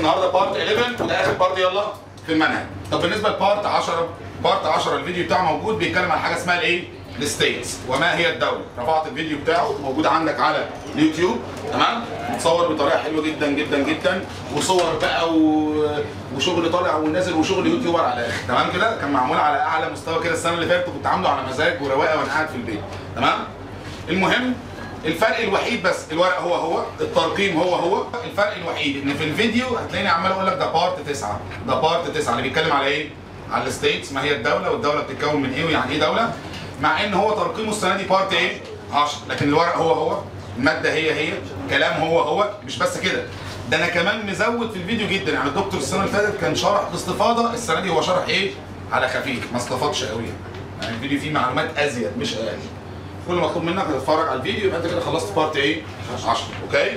النهارده بارت 11 وده اخر بارت يلا في المنهج طب بالنسبه لبارت 10 بارت 10 الفيديو بتاعه موجود بيتكلم عن حاجه اسمها الايه الستيتس وما هي الدوله رفعت الفيديو بتاعه موجود عندك على اليوتيوب تمام متصور بطريقه حلوه جدا جدا جدا وصور بقى و... وشغل طالع ونازل وشغل يوتيوبر على الاخر تمام كده كان معمول على اعلى مستوى كده السنه اللي فاتت كنت عامله على مزاج ورواقه وانا قاعد في البيت تمام المهم الفرق الوحيد بس الورق هو هو الترقيم هو هو الفرق الوحيد ان في الفيديو هتلاقيني عمال اقول لك ده بارت 9 ده بارت 9 اللي بيتكلم على ايه على الستيتس ما هي الدوله والدوله بتتكون من ايه ويعني ايه دوله مع ان هو ترقيمه السنه دي بارت ايه 10 لكن الورق هو هو الماده هي هي كلام هو هو مش بس كده ده انا كمان مزود في الفيديو جدا يعني الدكتور السنه اللي فاتت كان شرح باستفاضه السنه دي هو شرح ايه على خفيف ما استفادش قوي يعني الفيديو فيه معلومات ازيد مش اقل كل ما مطلوب منك تتفرج على الفيديو يبقى انت كده خلصت بارت ايه 10 اوكي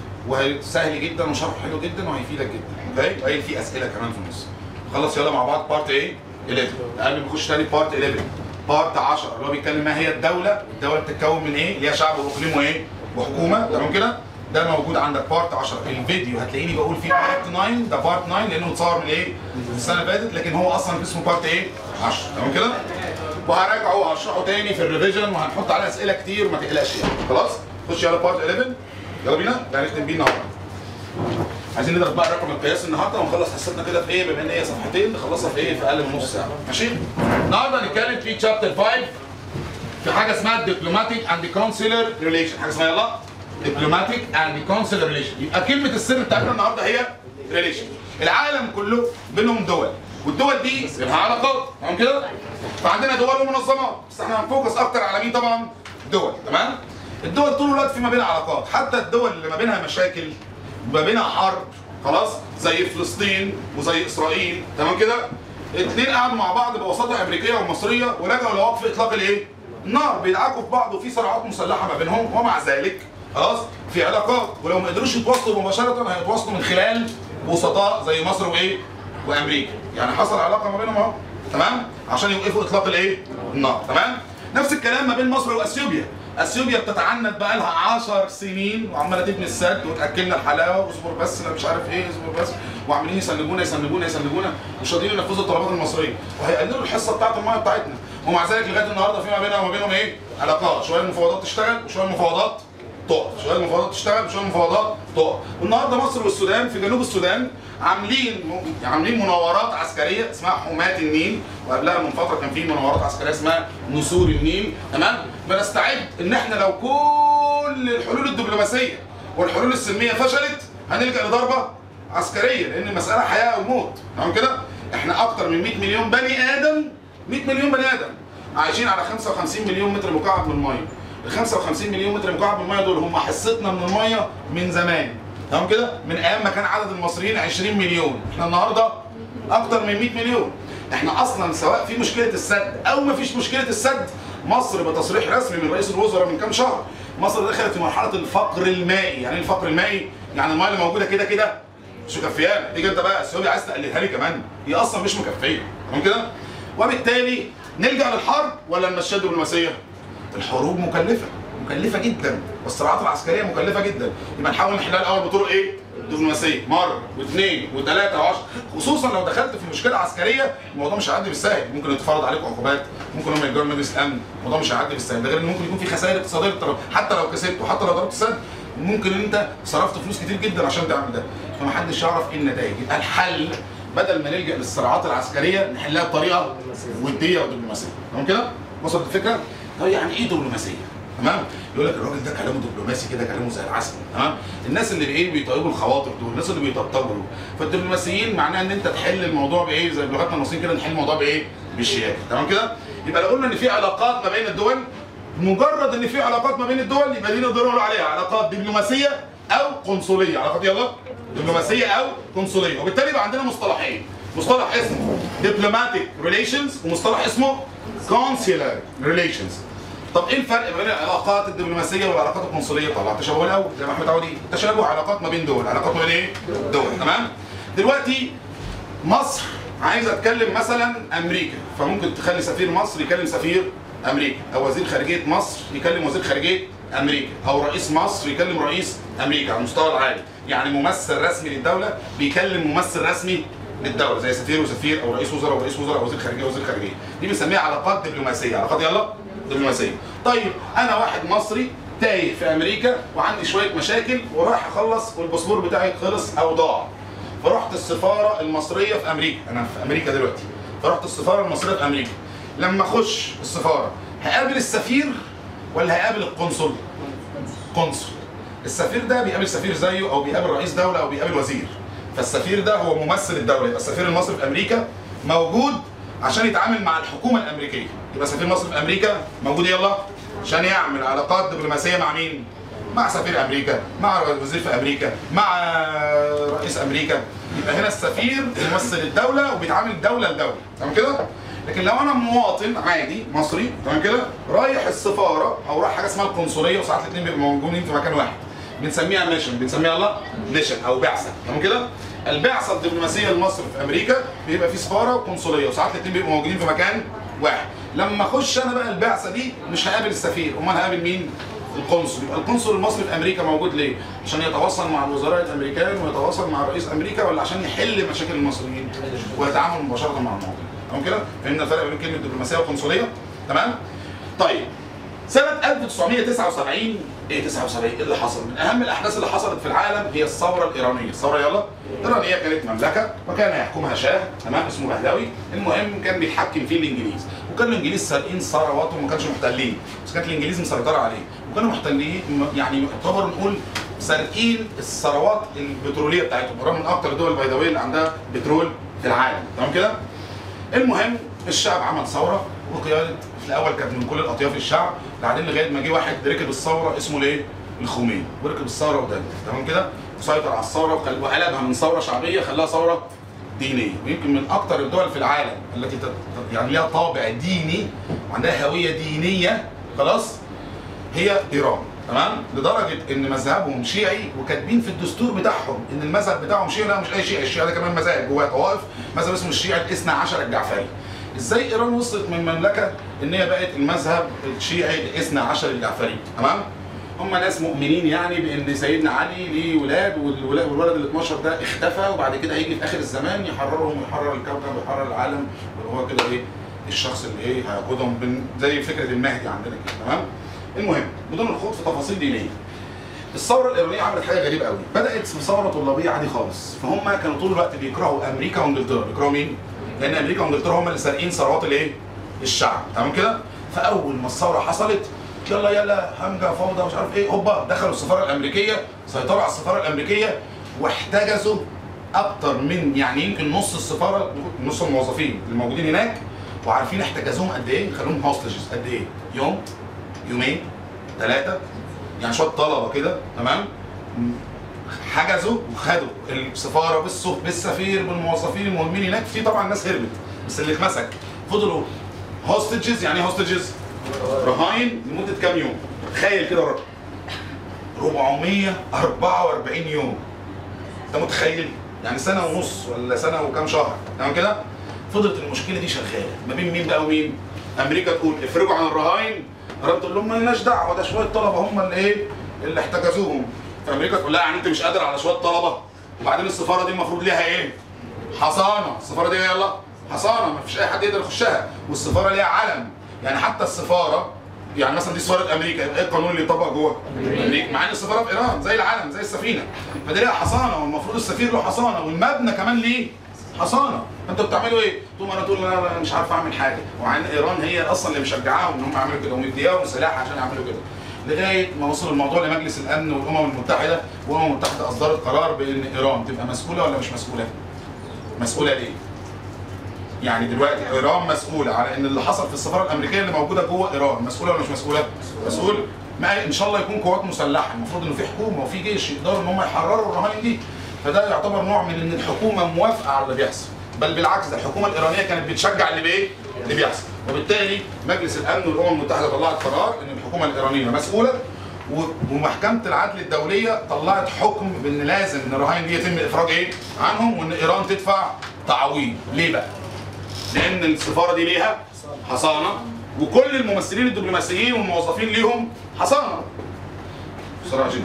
وسهل جدا وشرحه حلو جدا وهيفيدك جدا اوكي وهي في اسئله كمان في النص خلص يلا مع بعض بارت ايه 11 قبل ما نخش تاني بارت 11 بارت 10 اللي هو بيتكلم ما هي الدوله الدوله بتتكون من ايه ليها شعب واقليم وايه وحكومه تمام كده ده موجود عندك بارت 10 الفيديو هتلاقيني بقول فيه بارت 9 ده بارت 9 لانه متصور من ايه السنه اللي فاتت لكن هو اصلا اسمه بارت ايه 10 تمام كده وهراجعه وهشرحه تاني في الريفيجن وهنحط عليه اسئله كتير ما تقلقش يعني خلاص خش يلا بارت 11 يلا بينا ده هنختم بيه النهارده عايزين نضرب بقى الرقم القياسي النهارده ونخلص حصتنا كده في ايه بما ان هي صفحتين نخلصها في ايه في اقل من نص ساعه ماشي النهارده هنتكلم في تشابتر 5 في حاجه اسمها الدبلوماتيك اند كونسولر ريليشن حاجه اسمها يلا دبلوماتيك اند كونسولر ريليشن يبقى كلمه السر بتاعتنا النهارده هي ريليشن العالم كله بينهم دول والدول دي لها علاقات تمام كده فعندنا دول ومنظمات بس احنا هنفوكس اكتر على مين طبعا دول تمام الدول طول الوقت في ما بينها علاقات حتى الدول اللي ما بينها مشاكل ما بينها حرب خلاص زي فلسطين وزي اسرائيل تمام كده الاثنين قعدوا مع بعض بوساطه امريكيه ومصريه ولجأوا لوقف اطلاق الايه النار بيدعكوا في بعض وفي صراعات مسلحه ما بينهم ومع ذلك خلاص في علاقات ولو ما قدروش يتواصلوا مباشره هيتواصلوا من خلال وسطاء زي مصر وايه وامريكا يعني حصل علاقه ما بينهم اهو تمام عشان يوقفوا اطلاق الايه النار تمام نفس الكلام ما بين مصر واثيوبيا اثيوبيا بتتعنت بقى لها 10 سنين وعماله تبني السد وتاكلنا الحلاوه واصبر بس انا مش عارف ايه اصبر بس وعاملين يسنجونا يسنجونا يسنجونا مش راضيين ينفذوا الطلبات المصريه وهيقللوا الحصه بتاعت الميه بتاعتنا ومع ذلك لغايه النهارده في ما بينها وما بينهم ايه علاقات شويه المفاوضات تشتغل وشويه المفاوضات تقف شويه المفاوضات تشتغل وشويه المفاوضات تقف والنهارده مصر والسودان في جنوب السودان عاملين عاملين مناورات عسكريه اسمها حماة النيل وقبلها من فتره كان في مناورات عسكريه اسمها نسور النيل تمام بنستعد ان احنا لو كل الحلول الدبلوماسيه والحلول السلميه فشلت هنلجا لضربه عسكريه لان المساله حياه او موت تمام كده احنا اكتر من 100 مليون بني ادم 100 مليون بني ادم عايشين على 55 مليون متر مكعب من الميه ال 55 مليون متر مكعب من الميه دول هم حصتنا من الميه من زمان تمام كده من ايام ما كان عدد المصريين 20 مليون احنا النهارده اكتر من 100 مليون احنا اصلا سواء في مشكله السد او ما فيش مشكله السد مصر بتصريح رسمي من رئيس الوزراء من كام شهر مصر دخلت في مرحله الفقر المائي يعني ايه الفقر المائي يعني الميه اللي موجوده كده كده مش مكفيانا تيجي انت بقى اثيوبيا عايز تقللها لي كمان هي اصلا مش مكفيه تمام كده وبالتالي نلجا للحرب ولا نمشيها دبلوماسيه الحروب مكلفه مكلفه جدا والصراعات العسكريه مكلفه جدا يبقى نحاول نحلها الاول بطرق ايه دبلوماسيه مره واثنين وثلاثه وعشرة خصوصا لو دخلت في مشكله عسكريه الموضوع مش هيعدي بالسهل ممكن يتفرض عليكم عقوبات ممكن هم يلجأوا لمجلس الامن الموضوع مش هيعدي بالسهل ده غير ان ممكن يكون في خسائر اقتصاديه للطرف حتى لو كسبت وحتى لو ضربت السد ممكن ان انت صرفت فلوس كتير جدا عشان تعمل ده فمحدش يعرف ايه النتائج يبقى الحل بدل ما نلجا للصراعات العسكريه نحلها بطريقه وديه ودبلوماسيه تمام كده وصلت الفكره طب يعني ايه دبلوماسيه تمام يقول لك الراجل ده كلامه دبلوماسي كده كلامه زي العسل تمام الناس اللي ايه بيطيبوا الخواطر دول الناس اللي بيطبطبوا دول فالدبلوماسيين معناها ان انت تحل الموضوع بايه زي بلغتنا المصريين كده نحل الموضوع بايه بالشياكه تمام كده يبقى لو قلنا ان في علاقات ما بين الدول مجرد ان في علاقات ما بين الدول يبقى دي نقدر نقول عليها علاقات دبلوماسيه او قنصليه علاقات يلا دبلوماسيه او قنصليه وبالتالي يبقى عندنا مصطلحين مصطلح اسمه diplomatic relations ومصطلح اسمه consular relations طب ايه الفرق بين العلاقات الدبلوماسيه والعلاقات القنصليه؟ طلع تشابه الاول زي ما احنا متعودين، تشابه علاقات ما بين دول، علاقات ما بين ايه؟ دول، تمام؟ دلوقتي مصر عايزه تكلم مثلا امريكا، فممكن تخلي سفير مصر يكلم سفير امريكا او وزير خارجيه مصر يكلم وزير خارجيه امريكا او رئيس مصر يكلم رئيس امريكا على المستوى العالي يعني ممثل رسمي للدوله بيكلم ممثل رسمي للدوله زي سفير وسفير او رئيس وزراء ورئيس وزراء او وزير خارجيه ووزير خارجيه دي بنسميها علاقات دبلوماسيه علاقات يلا دبلوماسيه طيب انا واحد مصري تايه في امريكا وعندي شويه مشاكل ورايح اخلص والباسبور بتاعي خلص او ضاع فرحت السفاره المصريه في امريكا انا في امريكا دلوقتي فرحت السفاره المصريه في امريكا لما اخش السفاره هقابل السفير ولا هقابل القنصل قنصل السفير ده بيقابل سفير زيه او بيقابل رئيس دوله او بيقابل وزير فالسفير ده هو ممثل الدوله يبقى السفير المصري في امريكا موجود عشان يتعامل مع الحكومه الامريكيه يبقى سفير مصر في امريكا موجود يلا عشان يعمل علاقات دبلوماسيه مع مين مع سفير امريكا مع وزير في امريكا مع رئيس امريكا يبقى هنا السفير يمثل الدوله وبيتعامل الدوله لدوله تمام كده لكن لو انا مواطن عادي مصري تمام كده رايح السفاره او رايح حاجه اسمها القنصليه وساعات الاثنين بيبقوا موجودين في مكان واحد بنسميها ميشن بنسميها الله ميشن او بعثه تمام كده البعثه الدبلوماسيه لمصر في امريكا بيبقى في سفاره وقنصليه وساعات الاثنين بيبقوا موجودين في مكان واحد لما اخش انا بقى البعثه دي مش هقابل السفير امال هقابل مين القنصل يبقى القنصل المصري في امريكا موجود ليه عشان يتواصل مع الوزراء الامريكان ويتواصل مع رئيس امريكا ولا عشان يحل مشاكل المصريين ويتعامل مباشره مع المواطن تمام كده فهمنا الفرق بين كلمه دبلوماسيه وقنصليه تمام طيب سنة 1979 ايه 79 ايه اللي حصل؟ من اهم الاحداث اللي حصلت في العالم هي الثورة الإيرانية، الثورة يلا الإيرانية كانت مملكة وكان يحكمها شاه تمام اسمه بهلوي، المهم كان بيتحكم فيه الإنجليز، وكان الإنجليز سارقين ثرواتهم وما كانش محتلين، بس كانت الإنجليز مسيطرة عليه، وكانوا محتلين يعني يعتبر نقول سارقين الثروات البترولية بتاعتهم، ورغم من أكتر الدول البيضاوية اللي عندها بترول في العالم، تمام كده؟ المهم الشعب عمل ثورة وقيادة في الاول كانت من كل الاطياف الشعب بعدين لغايه ما جه واحد ركب الثوره اسمه الايه؟ الخميني وركب الثوره ودل تمام كده؟ سيطر على الثوره وخل- وقلبها من ثوره شعبيه خلاها ثوره دينيه ويمكن من اكثر الدول في العالم التي تت- تت- يعني لها طابع ديني وعندها هويه دينيه خلاص هي ايران تمام لدرجه ان مذهبهم شيعي وكاتبين في الدستور بتاعهم ان المذهب بتاعهم شيعي لا مش اي شيعي الشيعي ده كمان مذاهب جواه طوائف مذهب اسمه الشيعي الاثنى عشر الجعفري ازاي ايران وصلت من مملكه ان هي بقت المذهب الشيعي الاثنى عشر الجعفري تمام هم ناس مؤمنين يعني بان سيدنا علي ليه ولاد والولاد والولد ال 12 ده اختفى وبعد كده هيجي في اخر الزمان يحررهم ويحرر الكوكب ويحرر العالم وهو كده ايه الشخص اللي ايه هيقودهم بن- زي فكره المهدي عندنا كده تمام المهم بدون الخوض في تفاصيل دينيه الثوره الايرانيه عملت حاجه غريبه قوي بدات بثوره طلابيه عادي خالص فهم كانوا طول الوقت بيكرهوا امريكا وانجلترا بيكرهوا مين لان امريكا وانجلترا هم اللي سارقين ثروات الايه الشعب تمام كده فاول ما الثوره حصلت يلا يلا همجه فوضى مش عارف ايه هوبا دخلوا السفاره الامريكيه سيطروا على السفاره الامريكيه واحتجزوا اكتر من يعني يمكن نص السفاره نص الموظفين اللي موجودين هناك وعارفين احتجزوهم قد ايه خلوهم هوستجز قد ايه يوم يومين ثلاثه يعني شويه طلبه كده تمام حجزوا وخدوا السفاره بالسف بالسفير بالموظفين المهمين هناك في طبعا ناس هربت بس اللي اتمسك فضلوا هوستجز يعني ايه هوستجز رهاين لمده كام يوم تخيل كده الرقم 444 يوم انت متخيل يعني سنه ونص ولا سنه وكام شهر تمام كده فضلت المشكله دي شغاله ما بين مين بقى ومين امريكا تقول افرجوا عن الرهاين ايران تقول لهم مالناش دعوه ده شويه طلبه هم اللي ايه اللي احتجزوهم فامريكا تقول لها يعني انت مش قادر على شويه طلبه وبعدين السفاره دي المفروض ليها ايه حصانه السفاره دي يلا حصانه ما فيش اي حد يقدر يخشها والسفاره ليها علم يعني حتى السفاره يعني مثلا دي سفاره امريكا يبقى ايه القانون اللي يطبق جوه امريكا مع ان السفاره في ايران زي العلم زي السفينه فدي ليها حصانه والمفروض السفير له حصانه والمبنى كمان ليه حصانه انتوا بتعملوا ايه؟ تقوم انا تقول انا أنا مش عارف اعمل حاجه ومع ان ايران هي اصلا اللي مشجعاهم ان هم يعملوا كده ومدياهم سلاح عشان يعملوا كده لغايه ما وصل الموضوع لمجلس الامن والامم المتحده والامم المتحده اصدرت قرار بان ايران تبقى مسؤوله ولا مش مسؤوله؟ مسؤوله ليه؟ يعني دلوقتي ايران مسؤوله على ان اللي حصل في السفاره الامريكيه اللي موجوده جوه ايران مسؤوله ولا مش مسؤوله؟ مسؤوله ما ان شاء الله يكون قوات مسلحه المفروض انه في حكومه وفي جيش يقدروا ان هم يحرروا الرهائن دي فده يعتبر نوع من ان الحكومه موافقه على اللي بيحصل بل بالعكس ده الحكومه الايرانيه كانت بتشجع اللي بايه؟ اللي بيحصل وبالتالي مجلس الامن والامم المتحده طلعت قرار ان الحكومه الايرانيه مسؤوله و- ومحكمه العدل الدوليه طلعت حكم بان لازم ان الرهائن دي يتم الافراج ايه؟ عنهم وان ايران تدفع تعويض ليه بقى؟ لان السفاره دي ليها حصانه وكل الممثلين الدبلوماسيين والموظفين ليهم حصانه بسرعه جدا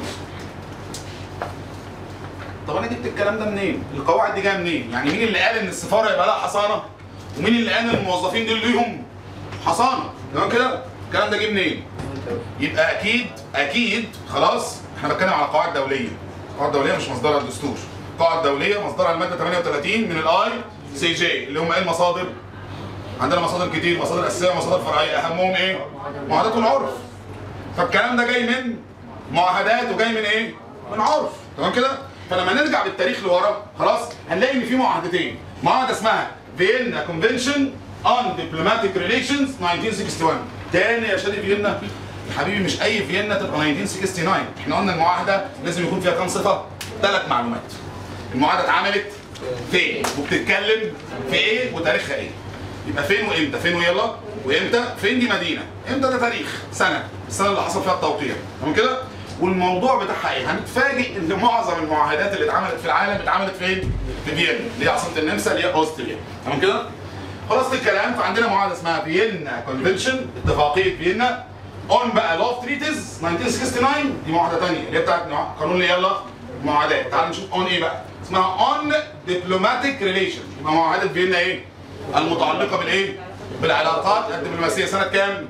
طب انا جبت الكلام ده منين؟ القواعد دي جايه منين؟ يعني مين اللي قال ان السفاره يبقى لها حصانه؟ ومين اللي قال ان الموظفين دول ليهم حصانه؟ تمام كده؟ الكلام ده جه منين؟ يبقى اكيد اكيد خلاص احنا بنتكلم على قواعد دوليه قواعد دوليه مش مصدرها الدستور قواعد دوليه مصدرها الماده 38 من الاي سي جي اللي هم ايه المصادر؟ عندنا مصادر كتير مصادر اساسيه ومصادر فرعيه اهمهم ايه؟ معاهدات والعرف فالكلام ده جاي من معاهدات وجاي من ايه؟ من عرف تمام كده؟ فلما نرجع بالتاريخ لورا خلاص هنلاقي ان في معاهدتين معاهده اسمها فيينا كونفنشن اون دبلوماتيك ريليشنز 1961 تاني يا شادي فيينا يا حبيبي مش اي فيينا تبقى 1969 احنا قلنا المعاهده لازم يكون فيها كام صفه؟ ثلاث معلومات المعاهده اتعملت فين وبتتكلم في ايه وتاريخها ايه يبقى فين وامتى فين ويلا وامتى فين دي مدينه امتى ده تاريخ سنه السنه اللي حصل فيها التوقيع تمام كده والموضوع بتاعها ايه هنتفاجئ ان معظم المعاهدات اللي اتعملت في العالم اتعملت فين في فيينا اللي هي عاصمه النمسا اللي هي اوستريا تمام كده خلاص الكلام فعندنا معاهده اسمها فيينا كونفنشن اتفاقيه فيينا اون بقى لوف تريتيز 1969 دي معاهده ثانيه اللي هي بتاعت قانون اللي يلا معاهدات تعال نشوف اون ايه بقى اسمها اون دبلوماتيك ريليشن يبقى معاهده فيينا ايه المتعلقه بالايه بالعلاقات الدبلوماسيه سنه كام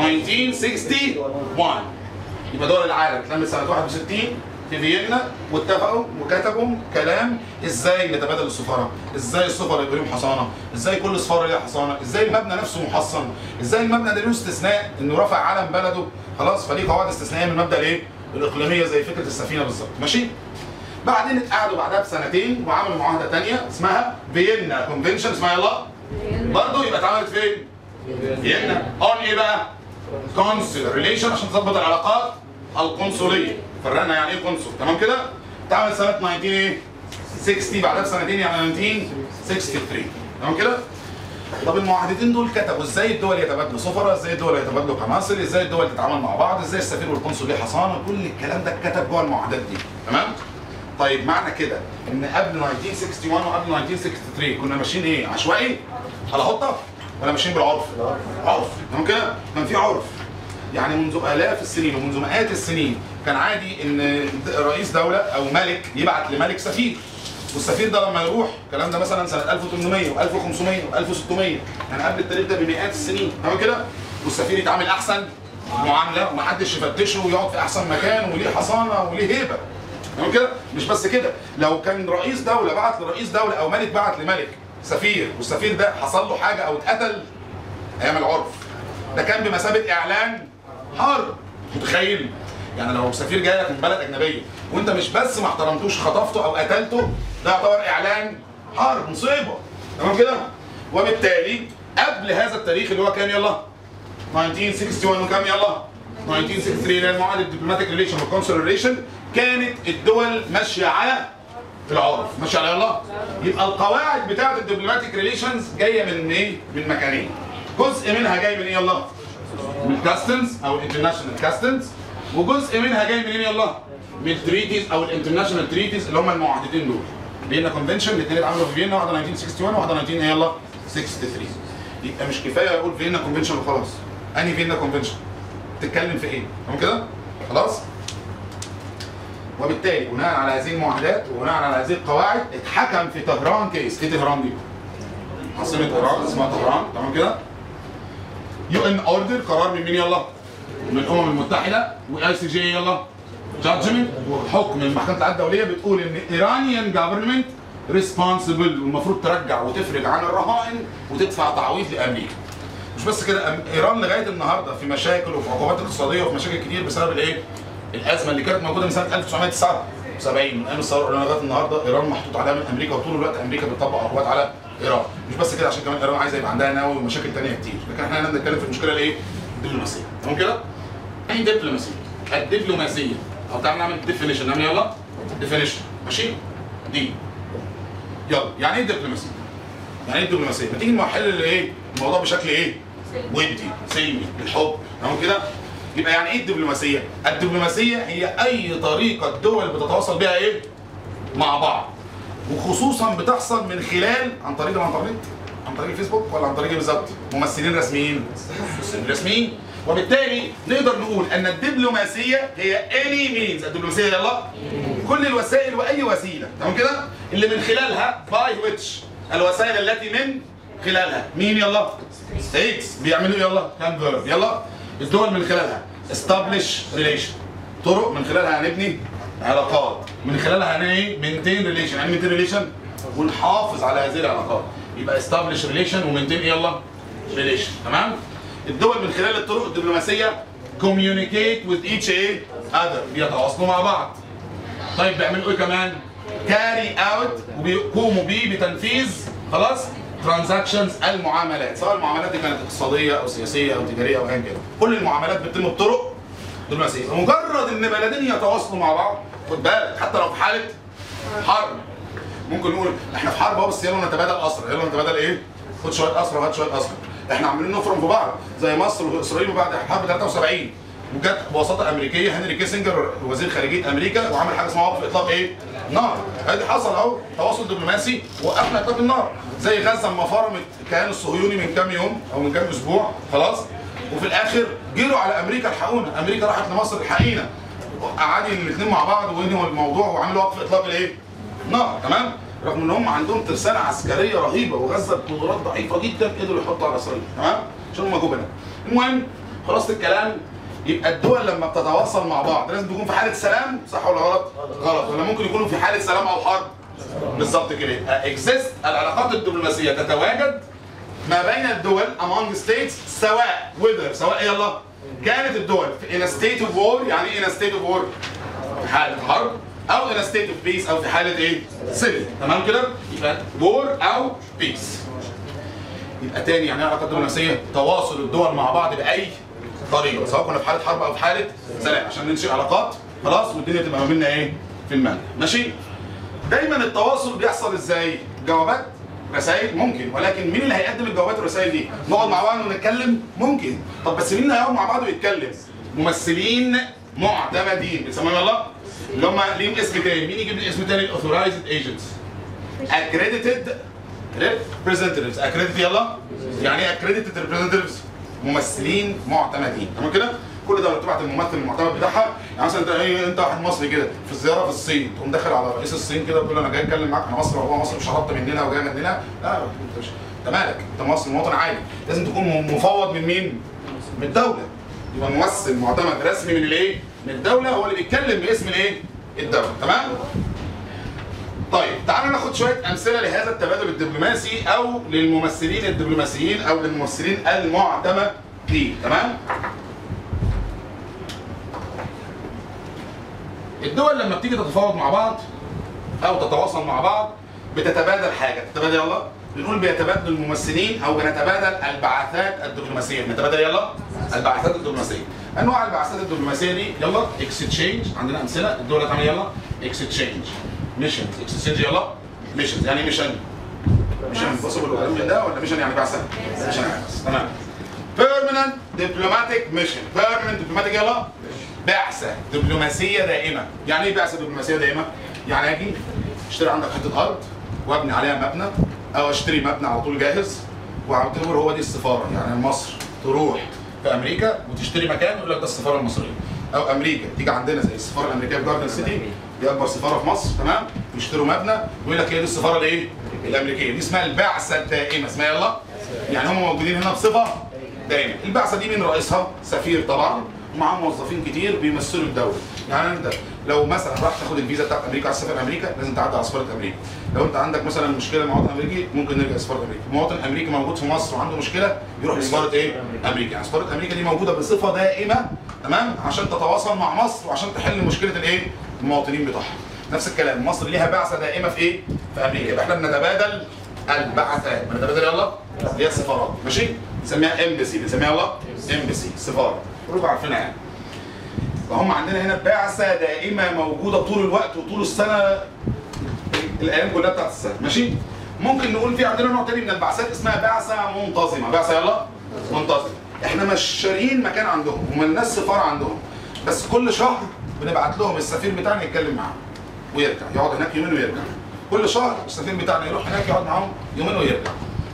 1961 يبقى دول العالم اتلمت سنه 61 في فيينا واتفقوا وكتبوا كلام ازاي نتبادل السفاره، ازاي السفراء يبقى لهم حصانه، ازاي كل سفاره ليها حصانه، ازاي المبنى نفسه محصن، ازاي المبنى ده له استثناء انه رفع علم بلده خلاص فليه قواعد استثنائيه من مبدا الايه؟ الاقليميه زي فكره السفينه بالظبط، ماشي؟ بعدين اتقعدوا بعدها بسنتين وعملوا معاهده ثانيه اسمها فيينا كونفنشن اسمها يلا برضه يبقى اتعملت فين؟ فيينا اون ايه بقى؟ كونسل ريليشن عشان تظبط العلاقات القنصليه فرقنا يعني ايه قنصل تمام كده؟ اتعمل سنه 1960 بعدها بسنتين يعني 1963 تمام كده؟ طب المعاهدتين دول كتبوا ازاي الدول يتبادلوا سفراء، ازاي الدول يتبادلوا قناصل، ازاي الدول تتعامل مع بعض، ازاي السفير والقنصل ليه حصانه، كل الكلام ده اتكتب جوه المعاهدات دي، تمام؟ طيب معنى كده ان قبل 1961 وقبل 1963 كنا ماشيين ايه؟ عشوائي؟ على هطه؟ ولا ماشيين بالعرف؟ عرف تمام كده؟ كان في عرف يعني منذ الاف السنين ومنذ مئات السنين كان عادي ان رئيس دوله او ملك يبعت لملك سفير والسفير ده لما يروح الكلام ده مثلا سنه 1800 و1500 و1600 يعني قبل التاريخ ده بمئات السنين تمام كده؟ والسفير يتعامل احسن معامله ومحدش يفتشه ويقعد في احسن مكان وليه حصانه وليه هيبه تمام كده؟ مش بس كده لو كان رئيس دوله بعت لرئيس دوله او ملك بعت لملك سفير والسفير ده حصل له حاجه او اتقتل ايام العرف ده كان بمثابه اعلان حرب متخيل يعني لو سفير جاي لك من بلد اجنبيه وانت مش بس ما احترمتوش خطفته او قتلته ده يعتبر اعلان حرب مصيبه تمام كده وبالتالي قبل هذا التاريخ اللي هو كام يلا 1961 وكام يلا 1963 اللي هي المعاهده الدبلوماتيك ريليشن والكونسول ريليشن كانت الدول ماشيه على العرف ماشيه على يلا يبقى القواعد بتاعه الدبلوماتيك ريليشنز جايه من ايه من مكانين جزء منها جاي من ايه يلا من الكاستمز او الانترناشونال كاستمز وجزء منها جاي منين يلا من التريتيز او الانترناشونال تريتيز اللي هم المعاهدتين دول فيينا كونفنشن الاثنين اتعملوا في فيينا واحده 1961 وواحده 19 ايه يلا 63 يبقى مش كفايه اقول فيينا كونفنشن وخلاص انهي فيينا كونفنشن تتكلم في ايه تمام كده خلاص وبالتالي بناء على هذه المعاهدات وبناء على هذه القواعد اتحكم في طهران كيس ايه طهران دي؟ عاصمه ايران اسمها طهران تمام كده؟ يو ان اوردر قرار من مين يلا؟ من الامم المتحده واي سي جي يلا جادجمنت وحكم من محكمه العدل الدوليه بتقول ان ايرانيان جفرمنت ريسبونسبل والمفروض ترجع وتفرج عن الرهائن وتدفع تعويض لامريكا. مش بس كده أم- ايران لغايه النهارده في مشاكل وفي عقوبات اقتصاديه وفي مشاكل كتير بسبب الايه؟ الازمه اللي كانت موجوده من سنه 1979 من ايام الثوره الإيرانية لغايه النهارده ايران محطوط عليها من امريكا وطول الوقت امريكا بتطبق عقوبات على ايران مش بس كده عشان كمان ايران عايزه يبقى عندها نووي ومشاكل ثانيه كتير لكن احنا هنا بنتكلم في المشكله الايه؟ الدبلوماسيه تمام كده؟ يعني دبلوماسيه الدبلوماسيه او تعالى نعمل ديفينيشن نعمل يلا ديفينيشن ماشي؟ دي يلا يعني ايه دبلوماسيه؟ يعني ايه الدبلوماسيه؟ ما تيجي نحل الايه؟ الموضوع بشكل ايه؟ ودي سلمي الحب تمام كده؟ يبقى يعني ايه الدبلوماسيه؟ الدبلوماسيه هي اي طريقه الدول بتتواصل بها ايه؟ مع بعض وخصوصا بتحصل من خلال عن طريق الانترنت عن طريق الفيسبوك ولا عن طريق ايه بالظبط ممثلين رسميين ممثلين رسميين وبالتالي نقدر نقول ان الدبلوماسيه هي اني مينز الدبلوماسيه يلا كل الوسائل واي وسيله تمام كده اللي من خلالها باي ويتش الوسائل التي من خلالها مين يلا ستيتس بيعملوا يلا كام فيرب يلا الدول من خلالها establish relation طرق من خلالها هنبني علاقات من خلالها هن ايه مينتين ريليشن يعني مينتين ريليشن ونحافظ على هذه العلاقات يبقى establish relation ومينتين ايه يلا ريليشن تمام الدول من خلال الطرق الدبلوماسيه communicate with each ايه other بيتواصلوا مع بعض طيب بيعملوا ايه كمان كاري اوت وبيقوموا بيه بتنفيذ خلاص ترانزاكشنز المعاملات سواء المعاملات دي كانت اقتصاديه او سياسيه او تجاريه او ايا كان كل المعاملات بتتم بطرق دبلوماسيه مجرد ان بلدين يتواصلوا مع بعض خد بالك حتى لو في حاله حرب ممكن نقول احنا في حرب اه بس يلا نتبادل اسرى يلا نتبادل ايه خد شويه اسرى وهات شويه اسرى احنا عمالين نفرم في بعض زي مصر واسرائيل بعد حرب 73 وجت بواسطه امريكيه هنري كيسنجر وزير خارجيه امريكا وعمل حاجه اسمها وقف اطلاق ايه؟ نار ادي حصل اهو تواصل دبلوماسي وقفنا اطلاق النار زي غزه لما فرمت الكيان الصهيوني من كام يوم او من كام اسبوع خلاص وفي الاخر جروا على امريكا الحقونا امريكا راحت لمصر الحقينا قعدوا الاثنين مع بعض وانهوا الموضوع وعملوا وقف اطلاق الايه؟ نار تمام؟ رغم ان هم عندهم ترسانه عسكريه رهيبه وغزه بقدرات ضعيفه جدا قدروا يحطوا على اسرائيل تمام؟ عشان هم جبنه. المهم خلاصه الكلام يبقى الدول لما بتتواصل مع بعض لازم تكون في حاله سلام صح ولا غلط؟ غلط ولا ممكن يكونوا في حاله سلام او حرب؟ بالظبط كده اكزيست العلاقات الدبلوماسيه تتواجد ما بين الدول among states سواء whether سواء يلا كانت الدول في in a state of war يعني ايه in a state of war؟ في حاله حرب او in a state of peace او في حاله ايه؟ سلم تمام كده؟ يبقى war او peace يبقى تاني يعني ايه علاقات دبلوماسيه؟ تواصل الدول مع بعض باي طريقه سواء كنا في حاله حرب او في حاله سلام عشان ننشئ علاقات خلاص والدنيا تبقى ما بيننا ايه؟ في المال ماشي؟ دايما التواصل بيحصل ازاي؟ جوابات رسائل ممكن ولكن مين اللي هيقدم الجوابات والرسائل دي؟ نقعد مع بعض ونتكلم ممكن طب بس مين اللي هيقعد مع بعض ويتكلم؟ ممثلين معتمدين بنسميهم يلا اللي هم ليهم اسم تاني مين يجيب لي اسم تاني الاوثورايزد ايجنتس accredited representatives accredited يلا يعني ايه accredited representatives ممثلين معتمدين تمام كده كل دوله بتبعت الممثل المعتمد بتاعها يعني مثلا انت ايه انت واحد مصري كده في زياره في الصين تقوم داخل على رئيس الصين كده تقول له انا جاي اتكلم معاك انا مصري وهو مصري مش هربت مننا وجاي مننا لا ما تقولش انت مالك انت مصري مواطن عادي لازم تكون مفوض من مين؟ من الدوله يبقى ممثل معتمد رسمي من الايه؟ من الدوله هو اللي بيتكلم باسم الايه؟ الدوله تمام؟ طيب تعالوا ناخد شويه امثله لهذا التبادل الدبلوماسي او للممثلين الدبلوماسيين او للممثلين المعتمدين تمام؟ الدول لما بتيجي تتفاوض مع بعض او تتواصل مع بعض بتتبادل حاجه تتبادل يلا بنقول بيتبادل الممثلين او بنتبادل البعثات الدبلوماسيه بنتبادل يلا البعثات الدبلوماسيه انواع البعثات الدبلوماسيه دي يلا اكستشينج عندنا امثله الدول تعمل يلا اكستشينج ميشنز اكستشينج يلا ميشنز يعني ميشن ميشن امبوسيبل ولا من ده ولا ميشن يعني بعثه ميشن يعني بس تمام بيرمننت دبلوماتيك ميشن بيرمننت دبلوماتيك يلا بعثه دبلوماسيه دائمه يعني ايه بعثه دبلوماسيه دائمه يعني اجي اشتري عندك حته ارض وابني عليها مبنى او اشتري مبنى على طول جاهز واعتبر هو دي السفاره يعني مصر تروح في امريكا وتشتري مكان يقول لك ده السفاره المصريه او امريكا تيجي عندنا زي السفاره الامريكيه في جاردن سيتي دي اكبر سفاره في مصر تمام ويشتروا مبنى ويقول لك هي دي السفاره الايه؟ الامريكيه دي اسمها البعثه الدائمه اسمها يلا يعني هم موجودين هنا بصفه دائمه البعثه دي من رئيسها سفير طبعا ومعاه موظفين كتير بيمثلوا الدوله يعني انت لو مثلا راح تاخد الفيزا بتاعت امريكا عايز تسافر امريكا لازم تعدي على سفاره امريكا لو انت عندك مثلا مشكله مع مواطن امريكي ممكن نرجع لسفاره امريكا مواطن امريكي موجود في مصر وعنده مشكله يروح لسفاره ايه امريكا يعني سفاره امريكا دي موجوده بصفه دائمه تمام عشان تتواصل مع مصر وعشان تحل مشكله الايه المواطنين بتوعها نفس الكلام مصر ليها بعثه دائمه في ايه في امريكا يبقى احنا بنتبادل البعثات بنتبادل يلا اللي هي السفارات ماشي نسميها امبسي بنسميها يلا امبسي سفاره كلكم عارفينها يعني فهم عندنا هنا بعثه دائمه موجوده طول الوقت وطول السنه الايام كلها بتاعت السنه ماشي ممكن نقول في عندنا نوع تاني من البعثات اسمها بعثه منتظمه بعثه يلا منتظمه احنا مش شاريين مكان عندهم ومالناش سفاره عندهم بس كل شهر بنبعت لهم السفير بتاعنا يتكلم معاهم ويرجع يقعد هناك يومين ويرجع كل شهر السفير بتاعنا يروح هناك يقعد معاهم يومين ويرجع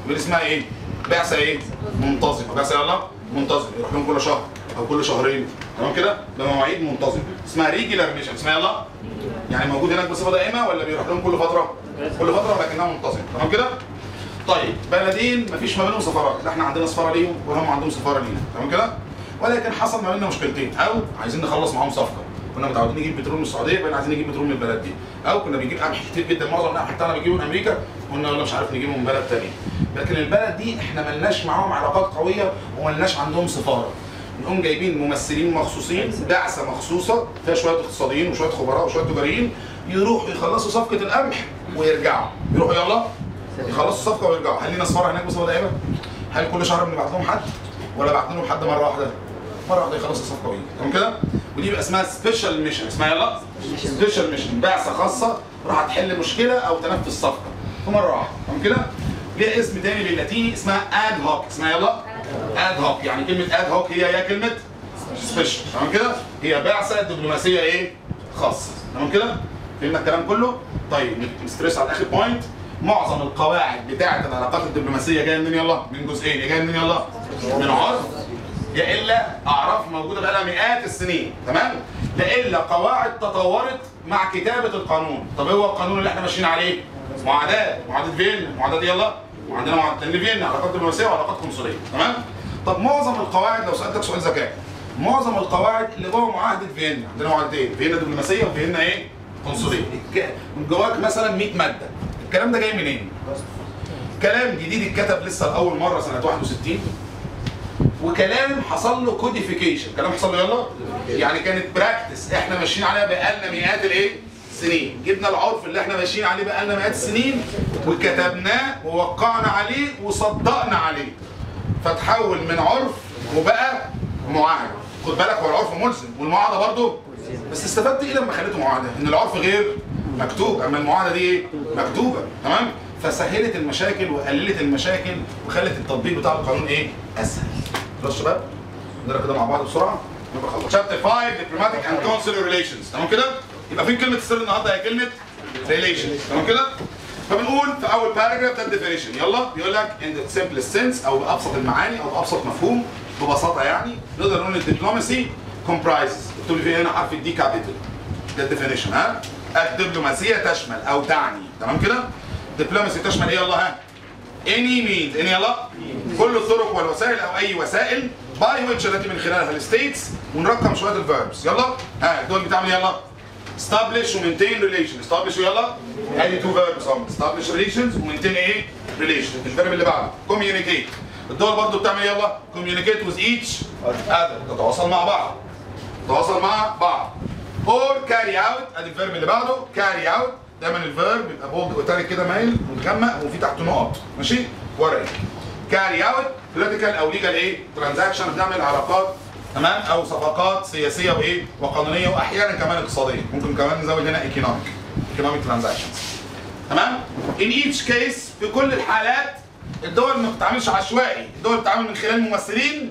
يبقى دي اسمها ايه؟ بعثه ايه؟ منتظمه بعثه يلا منتظمه يروح لهم كل شهر او كل شهرين تمام كده بمواعيد منتظمه اسمها ريجولار ميشن اسمها يلا يعني موجود هناك بصفه دائمه ولا بيروح لهم كل فتره؟ كل فتره ولكنها منتظمه تمام كده؟ طيب بلدين مفيش ما بينهم سفارات لا احنا عندنا سفاره ليهم وهم عندهم سفاره لينا تمام كده؟ ولكن حصل ما بيننا مشكلتين او عايزين نخلص معاهم صفقه كنا متعودين نجيب بترول من السعوديه بقينا عايزين نجيب بترول من البلد دي او كنا بنجيب قمح كتير جدا معظم القمح بتاعنا بنجيبه من امريكا قلنا ولا مش عارف نجيبه من بلد تاني لكن البلد دي احنا ملناش معاهم علاقات قويه وملناش عندهم سفاره نقوم جايبين ممثلين مخصوصين بعثه مخصوصه فيها شويه اقتصاديين وشويه خبراء وشويه تجاريين يروحوا يخلصوا صفقه القمح ويرجعوا يروحوا يلا يخلصوا الصفقه ويرجعوا هل لينا سفاره هناك بصفه دائمه؟ هل كل شهر بنبعت لهم حد؟ ولا بعت لهم حد مره واحده؟ مره واحده يخلص الصفقه ويجي تمام كده؟ ودي بقى اسمها سبيشال ميشن اسمها يلا سبيشال ميشن بعثه خاصه راح تحل مشكله او تنفذ صفقه في مره واحده تمام كده؟ ليها اسم تاني باللاتيني اسمها اد هوك اسمها يلا اد هوك يعني كلمه اد هوك هي هي كلمه سبيشال تمام كده؟ هي بعثه دبلوماسيه ايه؟ خاصه تمام كده؟ فهمنا الكلام كله؟ طيب نستريس على اخر بوينت معظم القواعد بتاعه العلاقات الدبلوماسيه جايه منين يلا؟ من جزئين يا جايه منين يلا؟ من عرف يا الا اعراف موجوده بقالها مئات السنين تمام؟ يا الا قواعد تطورت مع كتابه القانون، طب هو القانون اللي احنا ماشيين عليه؟ معادات، معادات فين؟ معادات يلا؟ وعندنا معادلتين فين؟ علاقات دبلوماسيه وعلاقات قنصليه تمام؟ طب معظم القواعد لو سالتك سؤال ذكاء معظم القواعد اللي جوه معاهده فيينا عندنا معادلتين فيينا دبلوماسيه وفيينا ايه؟ قنصليه الك- من جواك مثلا 100 ماده الكلام ده جاي منين؟ كلام جديد اتكتب لسه لاول مره سنه 61 وكلام حصل له كوديفيكيشن كلام حصل له يلا يعني كانت براكتس احنا ماشيين عليها بقالنا مئات الايه سنين جبنا العرف اللي احنا ماشيين عليه بقالنا مئات السنين وكتبناه ووقعنا عليه وصدقنا عليه فتحول من عرف وبقى معاهده خد بالك هو العرف ملزم والمعاهده برضه بس استفدت ايه لما خليته معاهده ان العرف غير مكتوب اما المعاهده دي ايه مكتوبه تمام فسهلت المشاكل وقللت المشاكل وخلت التطبيق بتاع القانون ايه اسهل خلاص يا شباب نقرا كده مع بعض بسرعه نبقى خلص شابتر 5 diplomatic and consular relations تمام كده يبقى فين كلمه السر النهارده هي كلمه relations تمام كده فبنقول في اول باراجراف ده الديفينيشن يلا بيقول لك in the simplest sense او بابسط المعاني او بابسط مفهوم ببساطه يعني نقدر نقول الدبلوماسي comprises اكتب لي فيه هنا حرف الدي كابيتال ده الديفينيشن ها الدبلوماسيه تشمل او تعني تمام كده دبلوماسي تشمل ايه يلا ها any means any يلا كل الطرق والوسائل او اي وسائل by which التي من خلالها الستيتس ونرقم شويه الفيربس يلا ها الدول بتعمل يلا establish و maintain relation establish يلا ادي تو فيربس اهم establish relations و maintain ايه relation الفيرب اللي بعده communicate الدول برضو بتعمل يلا communicate with each other تتواصل مع بعض تتواصل مع بعض or carry out ادي الفيرب اللي بعده carry out دايما الفيرب بيبقى بولد اوتاريك كده مايل متغمق وفي تحته نقط ماشي ورقي كاري اوت بوليتيكال او ليجال ايه ترانزاكشن بنعمل علاقات تمام او صفقات سياسيه وايه وقانونيه واحيانا كمان اقتصاديه ممكن كمان نزود هنا ايكونوميك ايكونوميك ترانزاكشنز تمام ان ايتش كيس في كل الحالات الدول ما بتتعاملش عشوائي الدول بتتعامل من خلال ممثلين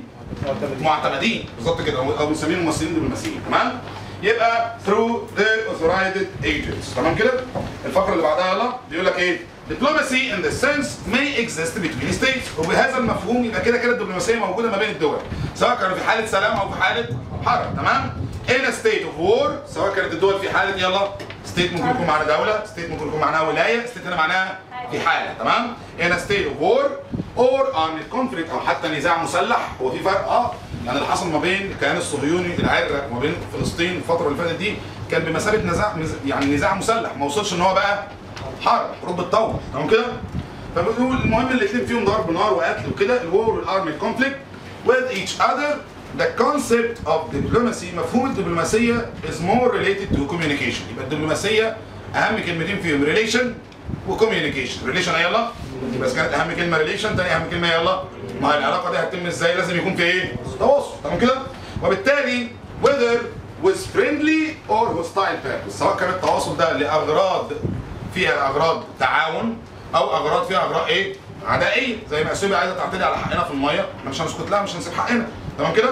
معتمدين بالظبط كده او أو بنسميهم ممثلين دبلوماسيين تمام يبقى through the authorized agents تمام كده الفقره اللي بعدها يلا بيقول لك ايه diplomacy in the sense may exist between states وبهذا المفهوم يبقى كده كده الدبلوماسيه موجوده ما بين الدول سواء كانوا في حاله سلام او في حاله حرب تمام in a state of war سواء كانت الدول في حاله يلا ستيت ممكن يكون معانا دوله ستيت ممكن يكون معناها ولايه ستيت هنا معناها في حاله تمام in a state of war or armed conflict او حتى نزاع مسلح هو في فرق اه يعني اللي حصل ما بين الكيان الصهيوني العرق وما بين فلسطين الفتره اللي فاتت دي كان بمثابه نزاع يعني نزاع مسلح ما وصلش ان هو بقى حرب حروب بتطول تمام كده فبنقول المهم الاثنين فيهم ضرب نار وقتل وكده الوور والارمي كونفليكت with each other the concept of diplomacy مفهوم الدبلوماسيه is more related to communication يبقى الدبلوماسيه اهم كلمتين فيهم relation وكوميونيكيشن ريليشن يلا يبقى إذا كانت اهم كلمه ريليشن تاني اهم كلمه يلا ما هي العلاقه دي هتتم ازاي لازم يكون في ايه تواصل تمام كده وبالتالي whether with friendly or hostile purpose سواء كان التواصل ده لاغراض فيها اغراض تعاون او اغراض فيها اغراض ايه عدائيه زي ما اثيوبيا عايزه تعتدي على حقنا في الميه احنا مش هنسكت لها مش هنسيب حقنا تمام كده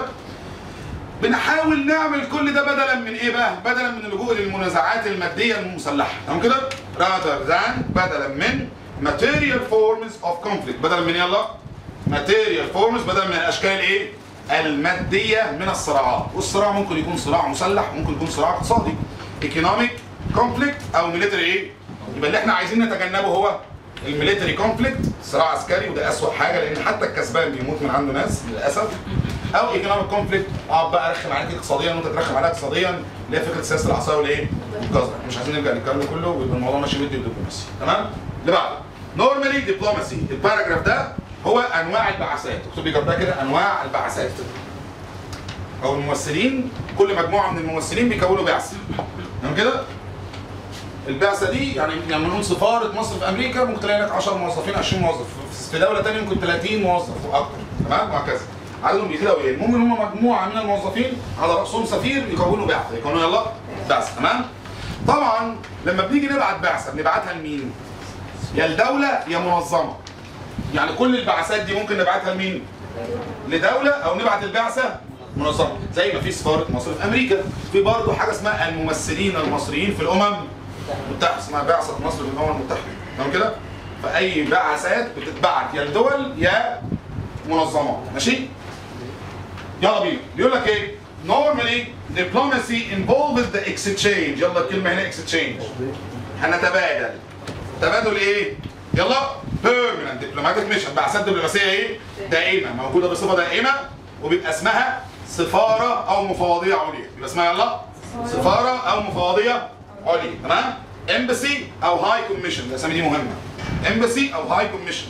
بنحاول نعمل كل ده بدلا من ايه بقى؟ بدلا من اللجوء للمنازعات الماديه المسلحه، تمام كده؟ rather than بدلا من material forms of conflict بدل من يلا material forms بدل من الاشكال ايه الماديه من الصراعات والصراع ممكن يكون صراع مسلح ممكن يكون صراع اقتصادي economic conflict او military ايه يبقى اللي احنا عايزين نتجنبه هو الميليتري كونفليكت صراع عسكري وده اسوء حاجه لان حتى الكسبان بيموت من عنده ناس للاسف او ايكونوميك كونفليكت اقعد بقى ارخم عليك اقتصاديا وانت ترخم عليا اقتصاديا اللي هي فكره سياسه العصايه والايه؟ والجزر مش عايزين نرجع للكلام ده كله ويبقى الموضوع ماشي ودي ودبلوماسي تمام؟ اللي بعده نورمالي دبلوماسي الباراجراف ده هو انواع البعثات اكتب لي جنبها كده انواع البعثات او الممثلين كل مجموعه من الممثلين بيكونوا بعثه تمام كده؟ البعثه دي يعني لما نقول سفاره مصر في امريكا ممكن تلاقي لك 10 موظفين 20 موظف في دوله ثانيه ممكن 30 موظف واكثر تمام وهكذا عددهم بيزيد او يقل المهم ان هم مجموعه من الموظفين على راسهم سفير يكونوا بعثه يكونوا يلا بعثه تمام طبعا لما بنيجي نبعت بعثه بنبعتها لمين؟ يا لدوله يا منظمه يعني كل البعثات دي ممكن نبعتها لمين؟ لدوله او نبعت البعثه منظمه زي ما في سفاره مصر في امريكا في برضه حاجه اسمها الممثلين المصريين في الامم المتحده اسمها بعثه مصر في الامم المتحده تمام كده؟ فاي بعثات بتتبعت يا لدول يا منظمات ماشي؟ يلا بينا بيقول لك ايه؟ normally diplomacy involves the exchange يلا الكلمه هنا exchange هنتبادل تبادل ايه؟ يلا permanent diplomatic mission بعثات دبلوماسيه ايه؟ دائمه موجوده بصفه دائمه وبيبقى اسمها سفاره او مفوضيه عليا يبقى اسمها يلا سفاره او مفوضيه عليا تمام؟ embassy او high commission الاسامي دي مهمه embassy او high commission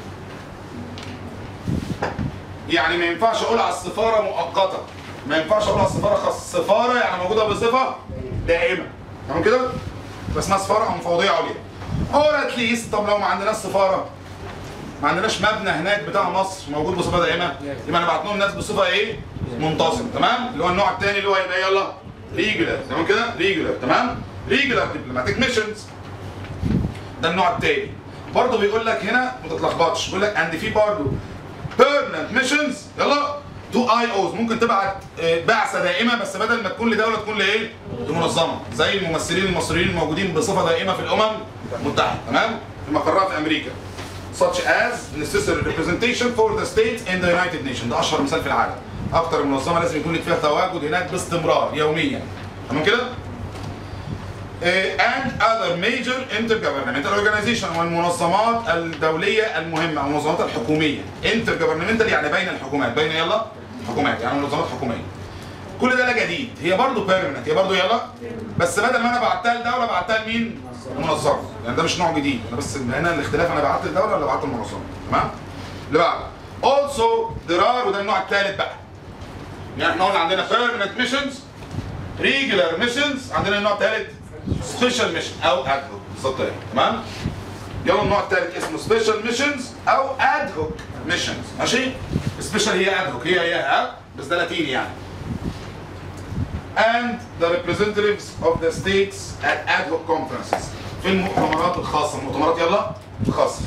يعني ما ينفعش اقول على السفاره مؤقته ما ينفعش اقول على السفاره خاص سفاره يعني موجوده بصفه دائمه تمام كده يبقى اسمها سفاره او مفوضيه عليا اور اتليست طب لو ما عندناش سفاره ما عندناش مبنى هناك بتاع مصر موجود بصفه دائمه يبقى نبعت لهم ناس بصفه ايه منتظم تمام اللي هو النوع الثاني اللي هو يبقى يلا ريجولار تمام كده ريجولار تمام ريجولار دبلوماتيك ميشنز ده النوع الثاني برضه بيقول لك هنا ما تتلخبطش بيقول لك عند في برضه بيرمننت ميشنز يلا تو اي اوز ممكن تبعت آه، بعثه دائمه بس بدل ما تكون لدوله تكون لايه؟ لمنظمه زي الممثلين المصريين الموجودين بصفه دائمه في الامم المتحده تمام؟ في مقرها في امريكا such as necessary representation for the states in the United Nations ده اشهر مثال في العالم اكتر منظمه لازم يكون لك فيها تواجد هناك باستمرار يوميا تمام كده؟ and other major intergovernmental organization والمنظمات الدولية المهمة أو المنظمات الحكومية intergovernmental يعني بين الحكومات بين يلا حكومات يعني منظمات حكومية كل ده لا جديد هي برضه بيرمننت هي برضه يلا بس بدل ما انا بعتها لدوله بعتها لمين؟ منظمه يعني ده مش نوع جديد انا بس هنا الاختلاف انا بعت لدوله ولا بعت لمنظمه تمام؟ اللي بعده also there are وده النوع الثالث بقى يعني احنا قلنا عندنا permanent missions regular missions عندنا النوع الثالث سبيشال ميشن او اد هوك بالظبط كده تمام يلا النوع الثالث اسمه سبيشال ميشنز او اد هوك ميشنز ماشي سبيشال هي اد هوك هي هي ها بس ده لاتيني يعني and the representatives of the states at ad hoc conferences في المؤتمرات الخاصة المؤتمرات يلا الخاصة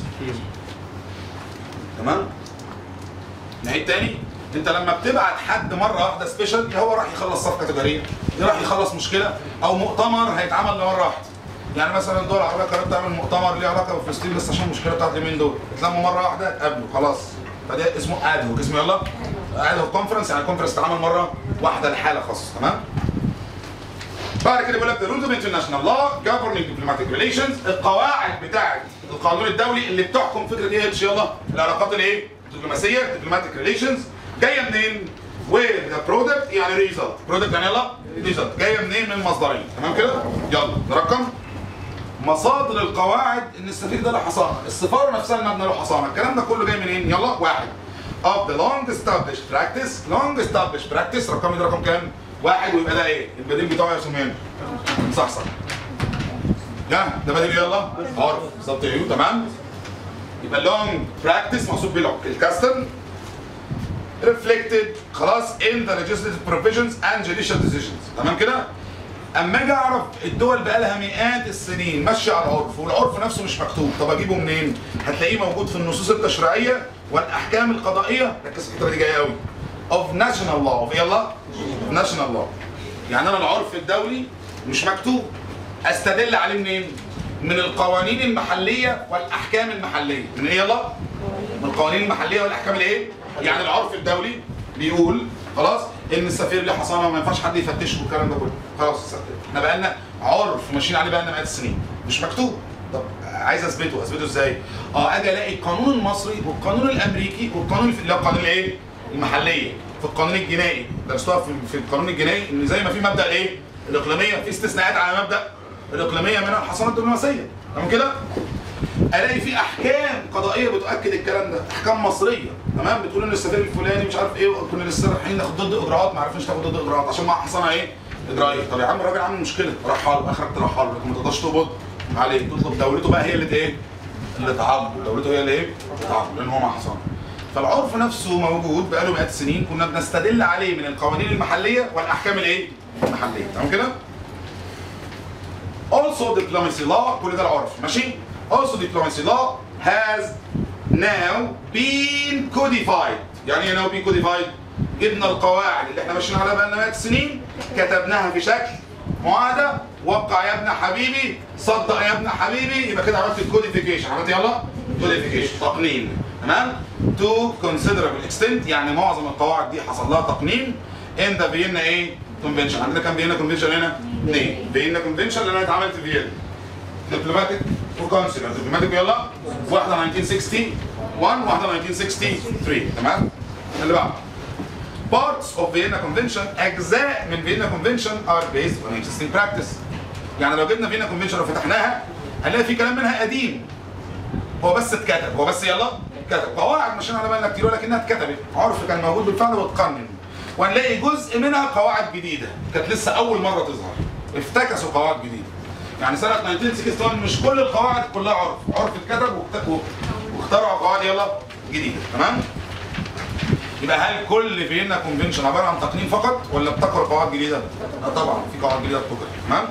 تمام نعيد تاني انت لما بتبعت حد مره واحده سبيشال هو راح يخلص صفقه تجاريه يا راح يخلص مشكله او مؤتمر هيتعمل لمره واحده يعني مثلا الدول العربيه قررت تعمل مؤتمر ليه علاقه بفلسطين بس عشان المشكله بتاعت اليومين دول اتلموا مره واحده اتقابلوا خلاص فده اسمه اد هوك اسمه يلا اد هوك كونفرنس يعني كونفرنس اتعمل مره واحده لحاله خاصه تمام بعد كده بيقول لك the rules of international law governing diplomatic relations القواعد بتاعت القانون الدولي اللي بتحكم فكره ايه يلا العلاقات الايه الدبلوماسيه diplomatic relations جايه منين؟ where the product يعني result product يعني يلا result جايه منين من مصدرين تمام كده؟ يلا نرقم مصادر القواعد ان السفير ده له حصانه السفاره نفسها المبنى له حصانه الكلام ده كله جاي منين؟ يلا واحد of the long established practice long established practice رقم ده رقم كام؟ واحد ويبقى ده ايه؟ البديل بتاعه يا سميان صح صح يا ده بديل يلا عرف بالظبط يو تمام يبقى long practice مقصود بيه الكاستم reflected خلاص in the legislative provisions and judicial decisions تمام كده؟ اما اجي اعرف الدول بقى لها مئات السنين ماشيه على العرف والعرف نفسه مش مكتوب طب اجيبه منين؟ هتلاقيه موجود في النصوص التشريعيه والاحكام القضائيه ركز في الحته دي جايه قوي of national law of يلا national law يعني انا العرف الدولي مش مكتوب استدل عليه منين؟ من القوانين المحليه والاحكام المحليه من ايه يلا من القوانين المحليه والاحكام الايه يعني العرف الدولي بيقول خلاص ان السفير ليه حصانه وما ينفعش حد يفتشه والكلام ده كله خلاص احنا بقى لنا عرف ماشيين عليه بقى لنا مئات السنين مش مكتوب طب عايز اثبته اثبته ازاي اه اجي الاقي القانون المصري والقانون الامريكي والقانون اللي هو القانون الايه المحليه في القانون الجنائي درستوها في, في القانون الجنائي ان زي ما في مبدا الايه الاقليميه في استثناءات على مبدا الاقليميه منها الحصانه الدبلوماسيه تمام كده الاقي في احكام قضائيه بتؤكد الكلام ده احكام مصريه تمام بتقول ان السفير الفلاني مش عارف ايه كنا لسه رايحين ناخد ضد اجراءات ما عرفناش ناخد ضد اجراءات عشان معاه حصانه ايه اجرائيه طب يا عم الراجل عامل مشكله رحله له اخرك ترحله لكن ما تقدرش تقبض عليه تطلب دولته بقى هي اللي ايه اللي تعاقبه دولته هي اللي ايه تعاقبه لان هو معاه حصانه فالعرف نفسه موجود بقاله مئات السنين كنا بنستدل عليه من القوانين المحليه والاحكام الايه المحليه تمام كده also diplomacy law كل ده العرف ماشي also diplomacy law has now been codified يعني ايه now been codified جبنا القواعد اللي احنا ماشيين عليها بقالنا 100 سنين كتبناها في شكل معاهده وقع يا ابن حبيبي صدق يا ابن حبيبي يبقى كده عملت الكوديفيكيشن عملت يلا كوديفيكيشن تقنين تمام تو considerable extent يعني معظم القواعد دي حصل لها تقنين ان ذا فيينا ايه كونفنشن عندنا كام فيينا كونفنشن هنا؟ اثنين فيينا كونفنشن اللي انا اتعملت في فيينا دبلوماتيك وكونسلر دبلوماتيك يلا واحده 1961 واحده 1963 تمام اللي بعده parts of Vienna Convention أجزاء من Vienna Convention are based on existing practice. يعني لو جبنا Vienna Convention وفتحناها هنلاقي في كلام منها قديم. هو بس اتكتب، هو بس يلا اتكتب. قواعد مشينا على بالنا كتير ولكنها اتكتبت، عرف كان موجود بالفعل واتقنن. وهنلاقي جزء منها قواعد جديدة، كانت لسه أول مرة تظهر. افتكسوا قواعد جديدة. يعني سنة 1961 مش كل القواعد كلها عرف، عرف اتكتب واكت- واخترعوا قواعد يلا جديدة، تمام؟ يبقى هل كل فيينا كونفنشن عباره عن تقنين فقط ولا بتقرا قواعد جديده؟ لا طبعا في قواعد جديده بتقرا تمام؟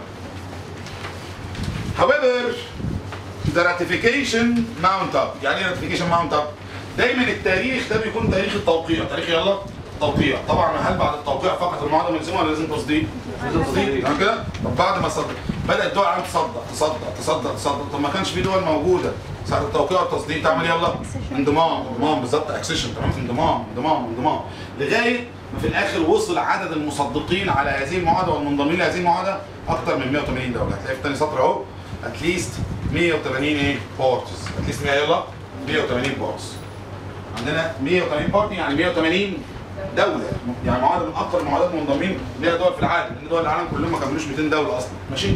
However the ratification mount up يعني ايه ratification mount up؟ دايما التاريخ ده بيكون تاريخ التوقيع تاريخ يلا توقيع طبعا هل بعد التوقيع فقط المعاهده ملزمه ولا لازم تصديق؟ لازم تصديق تمام كده؟ طب بعد ما صدق بدات الدول العالم تصدق تصدق تصدق تصدق طب ما كانش في دول موجوده ساعه التوقيع والتصديق تعمل يلا انضمام انضمام بالظبط اكسيشن تمام انضمام انضمام انضمام لغايه ما في الاخر وصل عدد المصدقين على هذه المعاهده والمنضمين لهذه المعاهده اكثر من 180 دوله هتلاقي في ثاني سطر اهو اتليست 180 ايه بارتس اتليست يلا 180 بارتس عندنا 180 بارتي يعني 180 دولة يعني معاهدة من أكثر المعاهدات المنضمين ليها دول في العالم لأن دول العالم كلهم ما كملوش 200 دولة أصلا ماشي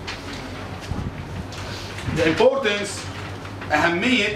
The importance أهمية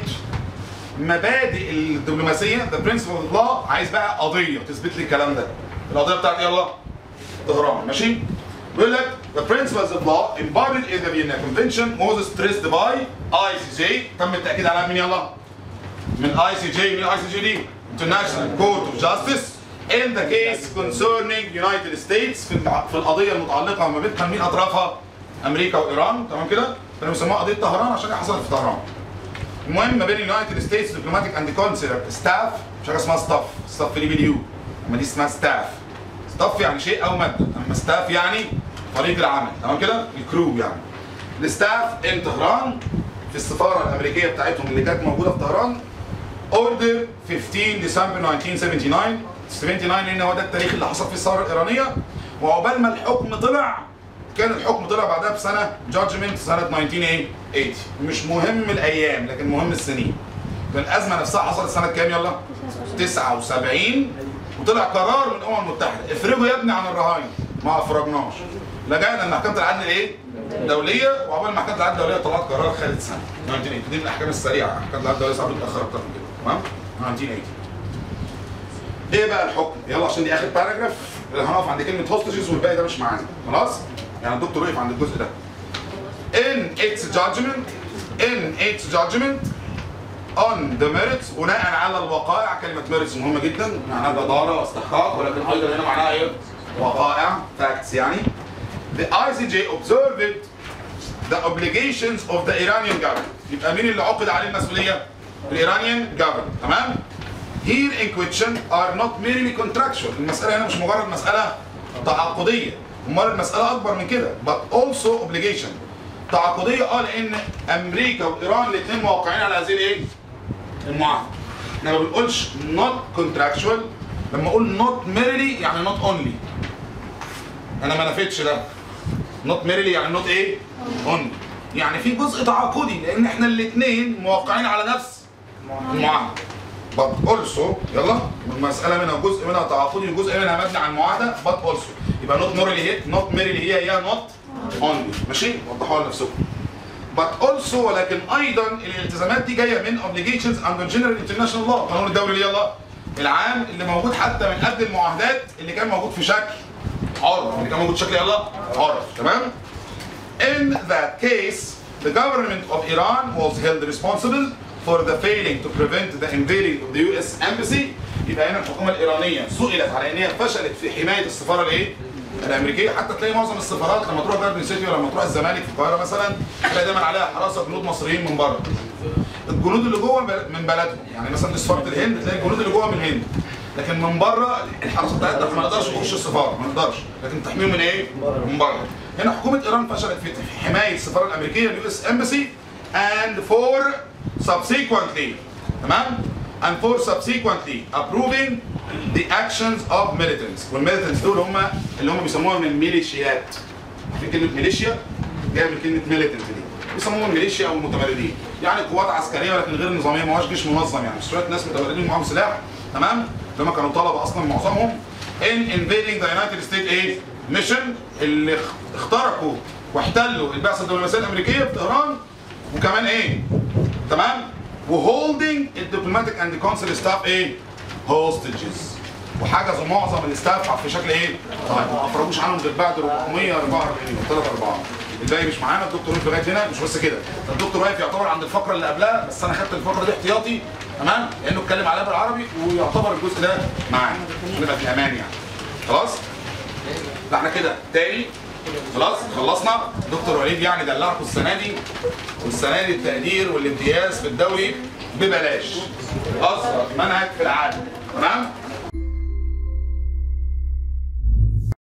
مبادئ الدبلوماسية the principle of law عايز بقى قضية تثبت لي الكلام ده القضية بتاعت يلا طهران ماشي بيقول لك the principles of law embodied in the Vienna Convention was stressed by ICJ تم التأكيد عليها من يلا من اي سي جي من اي سي جي دي International Court of Justice in the case concerning United States في الع- في القضيه المتعلقه ما بين كان مين اطرافها امريكا وايران تمام كده كانوا بيسموها قضيه طهران عشان هي حصلت في طهران المهم ما بين اليونايتد ستيتس دبلوماتيك اند كونسلر ستاف مش حاجه اسمها ستاف ستاف ليه بي يو اما دي اسمها ستاف ستاف يعني شيء او ماده اما ستاف يعني فريق العمل تمام كده الكرو يعني الستاف ان طهران في السفاره الامريكيه بتاعتهم اللي كانت موجوده في طهران اوردر 15 ديسمبر 1979 79 لان هو ده التاريخ اللي حصل فيه الثوره الايرانيه وعقبال ما الحكم طلع كان الحكم طلع بعدها بسنه جادجمنت سنه 1980 مش مهم الايام لكن مهم السنين كان الازمه نفسها حصلت سنه كام يلا 79 وطلع قرار من الامم المتحده افرجوا يا ابني عن الرهاين ما افرجناش لجأنا لمحكمه العدل الايه؟ الدوليه وعقبال ما محكمه العدل الدوليه طلعت قرار خالد سنه 1980 دي من الاحكام السريعه محكمه العدل الدوليه ساعات بتتاخر اكتر من كده تمام 1980 ايه بقى الحكم؟ يلا عشان دي اخر باراجراف هنقف عند كلمه هوستجز والباقي ده مش معانا خلاص؟ يعني الدكتور وقف عند الجزء ده. In its judgment in its judgment on the merits بناء على الوقائع كلمة merits مهمة جدا معناها جدارة واستحقاق ولكن أيضا هنا معناها إيه؟ وقائع facts يعني The ICJ observed the obligations of the Iranian government يبقى مين اللي عقد عليه المسؤولية؟ الإيرانيان government تمام؟ Here in question are not merely contractual المسألة هنا مش مجرد مسألة تعاقدية أمال المسألة أكبر من كده but also obligation تعاقديه اه لان امريكا وايران الاثنين موقعين على هذه الايه؟ المعاهده. احنا ما بنقولش not contractual لما اقول not merely يعني not only. انا ما نفيتش ده. not merely يعني not ايه؟ only. يعني في جزء تعاقدي لان احنا الاثنين موقعين على نفس المعاهده. but also يلا المساله منها جزء منها تعاقدي وجزء منها مبني على المعاهده but also يبقى not merely هي not merely هي هي not only ماشي؟ وضحوها لنفسكم. but also ولكن ايضا الالتزامات دي جايه من obligations under general international law قانون الدولي اللي يلا العام اللي موجود حتى من قبل المعاهدات اللي كان موجود في شكل عرف اللي كان موجود في شكل يلا عرف تمام In that case, the government of Iran was held responsible for the failing to prevent the invading of the US embassy. يبقى هنا الحكومة الإيرانية سئلت على إن هي فشلت في حماية السفارة الإيه؟ الأمريكية حتى تلاقي معظم السفارات لما تروح جاردن سيتي ولا لما تروح الزمالك في القاهرة مثلا تلاقي دايما عليها حراسة جنود مصريين من بره. الجنود اللي جوه من بلدهم يعني مثلا سفارة الهند تلاقي الجنود اللي جوه من الهند. لكن من بره الحراسه بتاعتنا ما نقدرش نخش السفاره ما نقدرش لكن تحميهم من ايه؟ من بره هنا حكومه ايران فشلت في في حمايه السفاره الامريكيه اليو اس امباسي and for subsequently تمام and for subsequently approving the actions of militants والميليتنتس دول هم اللي هم بيسموهم الميليشيات في كلمه ميليشيا جايه من كلمه ميليتنت دي بيسموهم ميليشيا او متمردين يعني قوات عسكريه ولكن غير نظاميه ما هوش جيش منظم يعني مش شويه ناس متمردين معاهم سلاح تمام اللي هم كانوا طلبه اصلا معظمهم in invading the United States ايه mission اللي اخترقوا واحتلوا البعثه الدبلوماسيه الامريكيه في طهران وكمان ايه تمام وهولدنج الدبلوماتيك اند كونسل ستاف ايه هوستجز وحجزوا معظم الاستاف في شكل ايه؟ طيب ما افرجوش عنهم غير بعد 444 ثلاث اربعه الباقي مش معانا الدكتور واقف لغايه هنا مش بس كده الدكتور واقف يعتبر عند الفقره اللي قبلها بس انا خدت الفقره دي احتياطي تمام لانه اتكلم عليها بالعربي ويعتبر الجزء ده معانا عشان نبقى في الامان يعني خلاص؟ لا احنا كده تاني خلاص خلصنا دكتور وليد يعني دلعكم السنه دي والسنه دي التقدير والامتياز في الدوري ببلاش اصغر منهج في العالم تمام